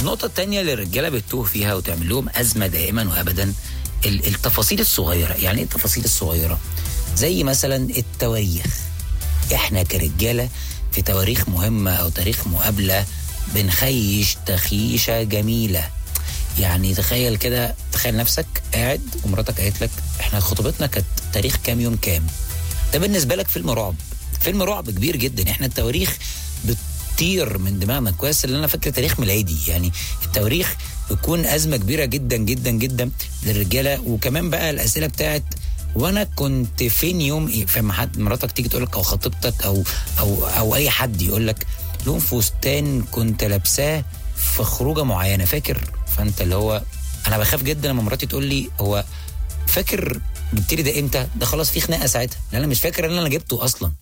النقطة التانية اللي الرجالة بتتوه فيها وتعمل لهم أزمة دائما وأبدا ال- التفاصيل الصغيرة يعني إيه التفاصيل الصغيرة زي مثلا التواريخ احنا كرجالة في تواريخ مهمة أو تاريخ مقابلة بنخيش تخيشة جميلة يعني تخيل كده تخيل نفسك قاعد ومراتك قالت لك احنا خطوبتنا كانت تاريخ كام يوم كام ده بالنسبة لك فيلم رعب فيلم رعب كبير جدا احنا التواريخ بتطير من دماغنا كويس اللي انا فاكر تاريخ ميلادي يعني التواريخ بتكون ازمه كبيره جدا جدا جدا للرجاله وكمان بقى الاسئله بتاعت وانا كنت فين يوم ايه فما حد مراتك تيجي تقول لك او خطيبتك او او او اي حد يقول لك لون فستان كنت لابساه في خروجه معينه فاكر فانت اللي هو انا بخاف جدا لما مراتي تقول لي هو فاكر جبت لي ده امتى؟ ده خلاص في خناقه ساعتها، لان انا مش فاكر ان انا جبته اصلا.